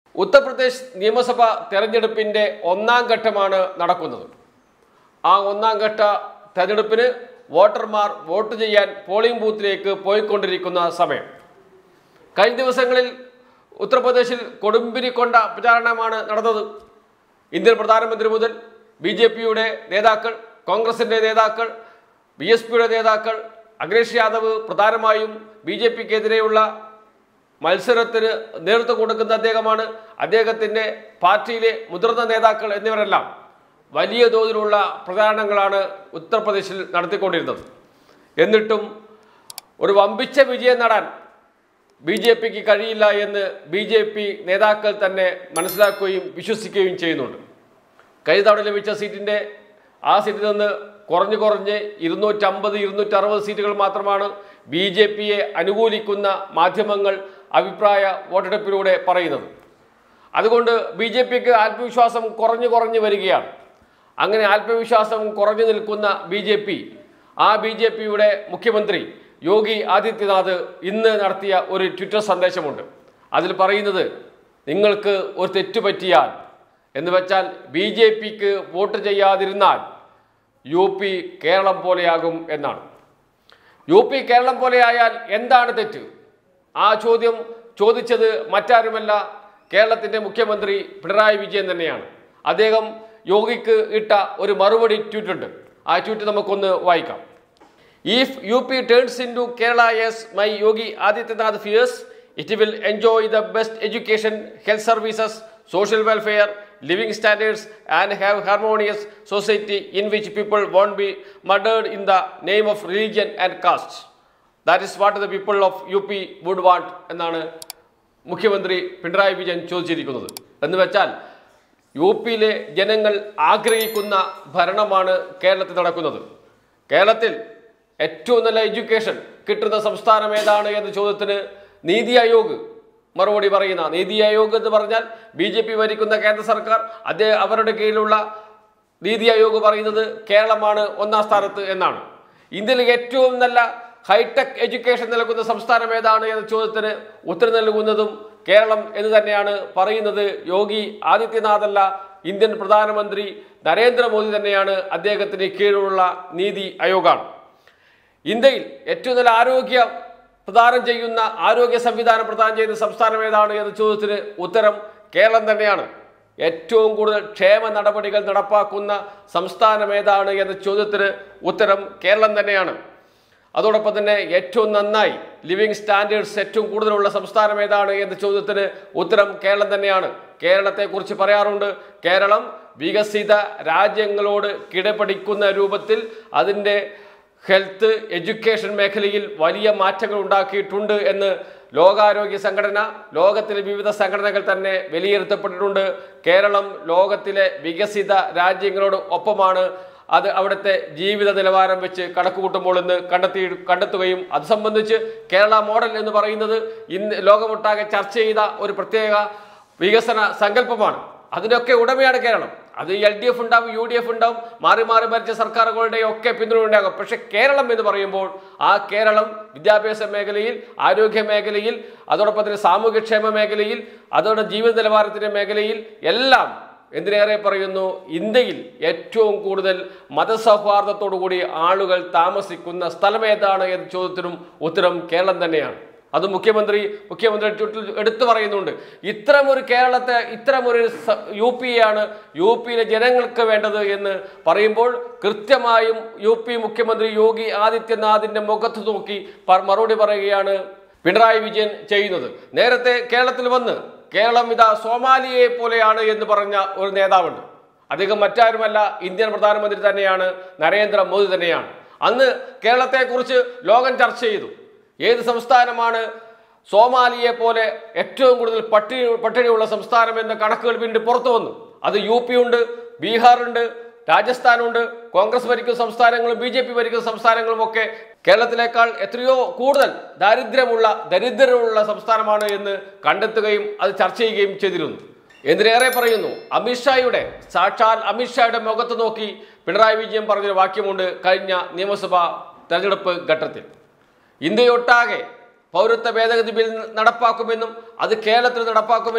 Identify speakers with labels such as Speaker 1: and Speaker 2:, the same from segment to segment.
Speaker 1: ഉത്തർപ്രദേശ് നിയമസഭാ തെരഞ്ഞെടുപ്പിന്റെ ഒന്നാം ഘട്ടമാണ് നടക്കുന്നത് ആ ഒന്നാം ഘട്ട തെരഞ്ഞെടുപ്പിന് വോട്ടർമാർ വോട്ട് ചെയ്യാൻ പോളിംഗ് ബൂത്തിലേക്ക് പോയിക്കൊണ്ടിരിക്കുന്ന സമയം കഴിഞ്ഞ ദിവസങ്ങളിൽ ഉത്തർപ്രദേശിൽ കൊടുമ്പിരി കൊണ്ട പ്രചാരണമാണ് നടന്നത് ഇന്ത്യൻ പ്രധാനമന്ത്രി മുതൽ ബി ജെ പിയുടെ നേതാക്കൾ കോൺഗ്രസിൻ്റെ നേതാക്കൾ ബി എസ് പിയുടെ നേതാക്കൾ അഖിലേഷ് യാദവ് പ്രധാനമായും ബി ജെ പിക്കെതിരെയുള്ള മത്സരത്തിന് നേതൃത്വം കൊടുക്കുന്ന അദ്ദേഹമാണ് അദ്ദേഹത്തിൻ്റെ പാർട്ടിയിലെ മുതിർന്ന നേതാക്കൾ എന്നിവരെല്ലാം വലിയ തോതിലുള്ള പ്രചാരണങ്ങളാണ് ഉത്തർപ്രദേശിൽ നടത്തിക്കൊണ്ടിരുന്നത് എന്നിട്ടും ഒരു വമ്പിച്ച വിജയം നേടാൻ ബി ജെ പിക്ക് കഴിയില്ല എന്ന് ബി ജെ പി നേതാക്കൾ തന്നെ മനസ്സിലാക്കുകയും വിശ്വസിക്കുകയും ചെയ്യുന്നുണ്ട് കഴിഞ്ഞ തവണ ലഭിച്ച സീറ്റിൻ്റെ ആ സീറ്റിൽ നിന്ന് കുറഞ്ഞു കുറഞ്ഞ് ഇരുന്നൂറ്റമ്പത് ഇരുന്നൂറ്ററുപത് സീറ്റുകൾ മാത്രമാണ് ബി ജെ പിയെ അനുകൂലിക്കുന്ന മാധ്യമങ്ങൾ അഭിപ്രായ വോട്ടെടുപ്പിലൂടെ പറയുന്നത് അതുകൊണ്ട് ബി ജെ പിക്ക് ആത്മവിശ്വാസം കുറഞ്ഞു കുറഞ്ഞു വരികയാണ് അങ്ങനെ ആത്മവിശ്വാസം കുറഞ്ഞു നിൽക്കുന്ന ബി ജെ പി ആ ബി ജെ പിയുടെ മുഖ്യമന്ത്രി യോഗി ആദിത്യനാഥ് ഇന്ന് നടത്തിയ ഒരു ട്വിറ്റർ സന്ദേശമുണ്ട് അതിൽ പറയുന്നത് നിങ്ങൾക്ക് ഒരു തെറ്റ് പറ്റിയാൽ എന്ന് വെച്ചാൽ ബി ജെ പിക്ക് വോട്ട് ചെയ്യാതിരുന്നാൽ യു പി കേരളം പോലെയാകും എന്നാണ് യു പി കേരളം പോലെയായാൽ എന്താണ് തെറ്റ് ആ ചോദ്യം ചോദിച്ചത് മറ്റാരുമല്ല കേരളത്തിൻ്റെ മുഖ്യമന്ത്രി പിണറായി വിജയൻ തന്നെയാണ് അദ്ദേഹം യോഗിക്ക് ഇട്ട ഒരു മറുപടി ട്വീറ്റ് ഉണ്ട് ആ ട്വീറ്റ് നമുക്കൊന്ന് വായിക്കാം if U P turns into Kerala yes my Yogi Adityanath fears it will enjoy the best education health services social welfare living standards and have harmonious society in which people won't be murdered in the name of religion and caste that is what the people of U P would want എന്നാണ് മുഖ്യമന്ത്രി പിണറായി വിജയൻ ചോദിച്ചിരിക്കുന്നത് എന്ന് വെച്ചാൽ U പിയിലെ ജനങ്ങൾ ആഗ്രഹിക്കുന്ന ഭരണമാണ് കേരളത്തിൽ നടക്കുന്നത് കേരളത്തിൽ ഏറ്റവും നല്ല എഡ്യൂക്കേഷൻ കിട്ടുന്ന സംസ്ഥാനം ഏതാണ് എന്ന ചോദ്യത്തിന് നീതി ആയോഗ് മറുപടി പറയുന്ന നീതി ആയോഗ് എന്ന് പറഞ്ഞാൽ ബി ജെ പി ഭരിക്കുന്ന കേന്ദ്ര സർക്കാർ അദ്ദേഹം അവരുടെ കീഴിലുള്ള നീതി ആയോഗ് പറയുന്നത് കേരളമാണ് ഒന്നാം സ്ഥാനത്ത് എന്നാണ് ഇന്ത്യയിലെ ഏറ്റവും നല്ല ഹൈടെക് എഡ്യൂക്കേഷൻ നൽകുന്ന സംസ്ഥാനം ഏതാണ് എന്ന ചോദ്യത്തിന് ഉത്തരം നൽകുന്നതും കേരളം എന്ന് തന്നെയാണ് പറയുന്നത് യോഗി ആദിത്യനാഥല്ല ഇന്ത്യൻ പ്രധാനമന്ത്രി നരേന്ദ്രമോദി തന്നെയാണ് അദ്ദേഹത്തിന് കീഴിലുള്ള നീതി ആയോഗാണ് ഇന്ത്യയിൽ ഏറ്റവും നല്ല ആരോഗ്യ പ്രദാനം ചെയ്യുന്ന ആരോഗ്യ സംവിധാനം പ്രദാനം ചെയ്യുന്ന സംസ്ഥാനം ഏതാണ് എന്ന ചോദ്യത്തിന് ഉത്തരം കേരളം തന്നെയാണ് ഏറ്റവും കൂടുതൽ ക്ഷേമ നടപടികൾ നടപ്പാക്കുന്ന സംസ്ഥാനം ഏതാണ് എന്ന ചോദ്യത്തിന് ഉത്തരം കേരളം തന്നെയാണ് അതോടൊപ്പം തന്നെ ഏറ്റവും നന്നായി ലിവിങ് സ്റ്റാൻഡേർഡ്സ് ഏറ്റവും കൂടുതലുള്ള സംസ്ഥാനം ഏതാണ് എന്ന ചോദ്യത്തിന് ഉത്തരം കേരളം തന്നെയാണ് കേരളത്തെക്കുറിച്ച് പറയാറുണ്ട് കേരളം വികസിത രാജ്യങ്ങളോട് കിടപിടിക്കുന്ന രൂപത്തിൽ അതിൻ്റെ ഹെൽത്ത് എഡ്യൂക്കേഷൻ മേഖലയിൽ വലിയ മാറ്റങ്ങൾ ഉണ്ടാക്കിയിട്ടുണ്ട് എന്ന് ലോകാരോഗ്യ സംഘടന ലോകത്തിലെ വിവിധ സംഘടനകൾ തന്നെ വിലയിരുത്തപ്പെട്ടിട്ടുണ്ട് കേരളം ലോകത്തിലെ വികസിത രാജ്യങ്ങളോട് ഒപ്പമാണ് അത് അവിടുത്തെ ജീവിത നിലവാരം വെച്ച് കണക്കുകൂട്ടുമ്പോൾ എന്ന് കണ്ടെത്തി കണ്ടെത്തുകയും അത് സംബന്ധിച്ച് കേരള മോഡൽ എന്ന് പറയുന്നത് ഇന്ന് ലോകമൊട്ടാകെ ചർച്ച ചെയ്ത ഒരു പ്രത്യേക വികസന സങ്കല്പമാണ് അതിനൊക്കെ ഉടമയാണ് കേരളം അത് എൽ ഡി എഫ് ഉണ്ടാവും യു ഡി എഫ് ഉണ്ടാവും മാറി മാറി ഭരിച്ച സർക്കാരുകളുടെ ഒക്കെ പിന്തുണ ഉണ്ടാകും പക്ഷെ കേരളം എന്ന് പറയുമ്പോൾ ആ കേരളം വിദ്യാഭ്യാസ മേഖലയിൽ ആരോഗ്യ മേഖലയിൽ അതോടൊപ്പം തന്നെ സാമൂഹ്യക്ഷേമ മേഖലയിൽ അതോടെ ജീവിത നിലവാരത്തിൻ്റെ മേഖലയിൽ എല്ലാം എന്തിനേറെ പറയുന്നു ഇന്ത്യയിൽ ഏറ്റവും കൂടുതൽ മതസൗഹാർദ്ദത്തോടുകൂടി ആളുകൾ താമസിക്കുന്ന സ്ഥലം ഏതാണ് എന്ന ചോദ്യത്തിനും ഉത്തരം കേരളം തന്നെയാണ് അത് മുഖ്യമന്ത്രി മുഖ്യമന്ത്രി ട്വിറ്ററിൽ എടുത്തു പറയുന്നുണ്ട് ഇത്തരം ഒരു കേരളത്തെ ഇത്തരം ഒരു സ- യു പിയാണ് യു പിയിലെ ജനങ്ങൾക്ക് വേണ്ടത് എന്ന് പറയുമ്പോൾ കൃത്യമായും യു പി മുഖ്യമന്ത്രി യോഗി ആദിത്യനാഥിന്റെ മുഖത്ത് നോക്കി പ- മറുപടി പറയുകയാണ് പിണറായി വിജയൻ ചെയ്യുന്നത് നേരത്തെ കേരളത്തിൽ വന്ന് കേരളം ഇതാ സോമാലിയെ പോലെയാണ് എന്ന് പറഞ്ഞ ഒരു നേതാവുണ്ട് അദ്ദേഹം മറ്റാരുമല്ല ഇന്ത്യൻ പ്രധാനമന്ത്രി തന്നെയാണ് നരേന്ദ്രമോദി തന്നെയാണ് അന്ന് കേരളത്തെക്കുറിച്ച് ലോകം ചർച്ച ചെയ്തു ഏത് സംസ്ഥാനമാണ് സോമാലിയെ പോലെ ഏറ്റവും കൂടുതൽ പട്ടിണി പട്ടിണിയുള്ള സംസ്ഥാനം എന്ന കണക്കുകൾ പിന്നീട് പുറത്തു വന്നു അത് യു പി ഉണ്ട് ബീഹാറുണ്ട് രാജസ്ഥാനുണ്ട് കോൺഗ്രസ് ഭരിക്കുന്ന സംസ്ഥാനങ്ങളും ബി ജെ പി ഭരിക്കുന്ന സംസ്ഥാനങ്ങളും ഒക്കെ കേരളത്തിലേക്കാൾ എത്രയോ കൂടുതൽ ദാരിദ്ര്യമുള്ള ദരിദ്രമുള്ള സംസ്ഥാനമാണ് എന്ന് കണ്ടെത്തുകയും അത് ചർച്ച ചെയ്യുകയും ചെയ്തിരുന്നു എന്തിനേറെ പറയുന്നു അമിത്ഷായുടെ സാക്ഷാൽ അമിത്ഷായുടെ മുഖത്ത് നോക്കി പിണറായി വിജയൻ പറഞ്ഞൊരു വാക്യമുണ്ട് കഴിഞ്ഞ നിയമസഭാ തെരഞ്ഞെടുപ്പ് ഘട്ടത്തിൽ ഇന്ത്യയൊട്ടാകെ പൗരത്വ ഭേദഗതി ബിൽ നടപ്പാക്കുമെന്നും അത് കേരളത്തിൽ നടപ്പാക്കുമെന്നും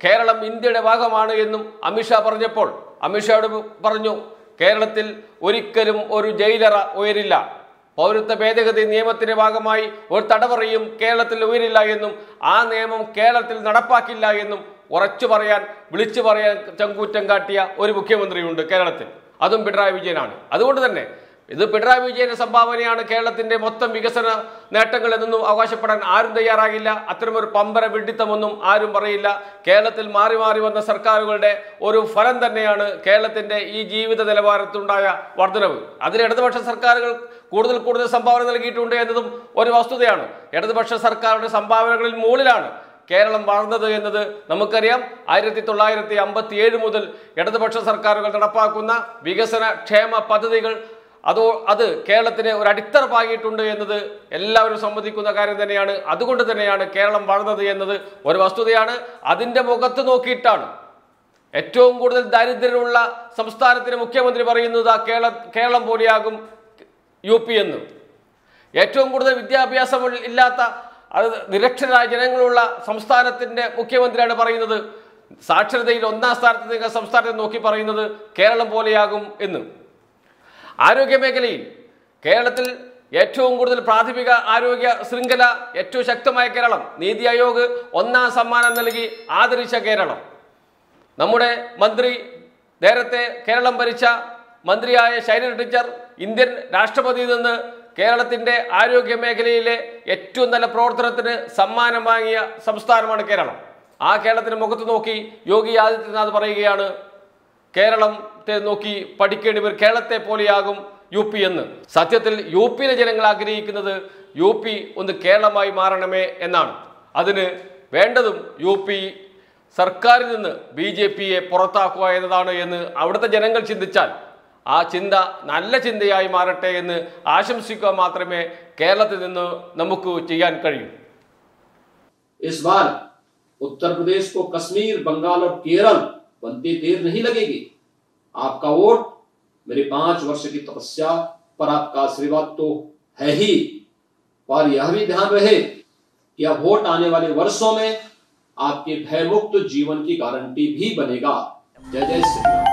Speaker 1: കേരളം ഇന്ത്യയുടെ ഭാഗമാണ് എന്നും അമിത്ഷാ പറഞ്ഞപ്പോൾ അമിത്ഷായോട് പറഞ്ഞു കേരളത്തിൽ ഒരിക്കലും ഒരു ജയിലറ ഉയരില്ല പൗരത്വ ഭേദഗതി നിയമത്തിന്റെ ഭാഗമായി ഒരു തടവറയും കേരളത്തിൽ ഉയരില്ല എന്നും ആ നിയമം കേരളത്തിൽ നടപ്പാക്കില്ല എന്നും ഉറച്ചു പറയാൻ വിളിച്ചു പറയാൻ ചങ്കൂറ്റം കാട്ടിയ ഒരു മുഖ്യമന്ത്രിയുണ്ട് കേരളത്തിൽ അതും പിണറായി വിജയനാണ് അതുകൊണ്ട് തന്നെ ഇത് പിണറായി വിജയന്റെ സംഭാവനയാണ് കേരളത്തിന്റെ മൊത്തം വികസന നേട്ടങ്ങൾ എന്നൊന്നും അവകാശപ്പെടാൻ ആരും തയ്യാറാകില്ല അത്തരമൊരു പമ്പര വിഡിത്തമൊന്നും ആരും പറയില്ല കേരളത്തിൽ മാറി മാറി വന്ന സർക്കാരുകളുടെ ഒരു ഫലം തന്നെയാണ് കേരളത്തിന്റെ ഈ ജീവിത നിലവാരത്തിലുണ്ടായ വർധനവ് അതിൽ ഇടതുപക്ഷ സർക്കാരുകൾ കൂടുതൽ കൂടുതൽ സംഭാവന നൽകിയിട്ടുണ്ട് എന്നതും ഒരു വസ്തുതയാണ് ഇടതുപക്ഷ സർക്കാരുടെ സംഭാവനകളിൽ മുകളിലാണ് കേരളം വളർന്നത് എന്നത് നമുക്കറിയാം ആയിരത്തി തൊള്ളായിരത്തി അമ്പത്തി ഏഴ് മുതൽ ഇടതുപക്ഷ സർക്കാരുകൾ നടപ്പാക്കുന്ന വികസന ക്ഷേമ പദ്ധതികൾ അതോ അത് കേരളത്തിന് ഒരു അടിത്തറ പാകിയിട്ടുണ്ട് എന്നത് എല്ലാവരും സമ്മതിക്കുന്ന കാര്യം തന്നെയാണ് അതുകൊണ്ട് തന്നെയാണ് കേരളം വളർന്നത് എന്നത് ഒരു വസ്തുതയാണ് അതിൻ്റെ മുഖത്ത് നോക്കിയിട്ടാണ് ഏറ്റവും കൂടുതൽ ദരിദ്രരുള്ള സംസ്ഥാനത്തിന് മുഖ്യമന്ത്രി പറയുന്നത് ആ കേരള കേരളം പോലെയാകും യു പി എന്ന് ഏറ്റവും കൂടുതൽ വിദ്യാഭ്യാസം ഇല്ലാത്ത അത് നിരക്ഷരായ ജനങ്ങളുള്ള സംസ്ഥാനത്തിന്റെ മുഖ്യമന്ത്രിയാണ് പറയുന്നത് സാക്ഷരതയിൽ ഒന്നാം സ്ഥാനത്ത് നിൽക്കുന്ന സംസ്ഥാനത്തെ നോക്കി പറയുന്നത് കേരളം പോലെയാകും എന്ന് ആരോഗ്യ മേഖലയിൽ കേരളത്തിൽ ഏറ്റവും കൂടുതൽ പ്രാഥമിക ആരോഗ്യ ശൃംഖല ഏറ്റവും ശക്തമായ കേരളം നീതി ആയോഗ് ഒന്നാം സമ്മാനം നൽകി ആദരിച്ച കേരളം നമ്മുടെ മന്ത്രി നേരത്തെ കേരളം ഭരിച്ച മന്ത്രിയായ ശൈലജ ടീച്ചർ ഇന്ത്യൻ രാഷ്ട്രപതിയിൽ നിന്ന് കേരളത്തിന്റെ ആരോഗ്യ മേഖലയിലെ ഏറ്റവും നല്ല പ്രവർത്തനത്തിന് സമ്മാനം വാങ്ങിയ സംസ്ഥാനമാണ് കേരളം ആ കേരളത്തിന് മുഖത്ത് നോക്കി യോഗി ആദിത്യനാഥ് പറയുകയാണ് കേരളത്തെ നോക്കി പഠിക്കേണ്ടിവർ കേരളത്തെ പോലെയാകും യു പി എന്ന് സത്യത്തിൽ യു പിയിലെ ജനങ്ങൾ ആഗ്രഹിക്കുന്നത് യു പി ഒന്ന് കേരളമായി മാറണമേ എന്നാണ് അതിന് വേണ്ടതും യു പി സർക്കാരിൽ നിന്ന് ബി ജെ പിയെ പുറത്താക്കുക എന്നതാണ് എന്ന് അവിടുത്തെ ജനങ്ങൾ ചിന്തിച്ചാൽ ആ ചിന്ത നല്ല ചിന്തയായി മാറട്ടെ എന്ന് ആശംസിക്കുക മാത്രമേ കേരളത്തിൽ നിന്ന് നമുക്ക് ചെയ്യാൻ കഴിയൂ
Speaker 2: इस बार उत्तर प्रदेश को कश्मीर बंगाल और केरल बनते देर नहीं लगेगी आपका वोट मेरी पांच वर्ष की तपस्या पर आपका आशीर्वाद तो है ही पर यह भी ध्यान रहे कि अब वोट आने वाले वर्षों में आपके भयमुक्त जीवन की गारंटी भी बनेगा जय जय श्री राम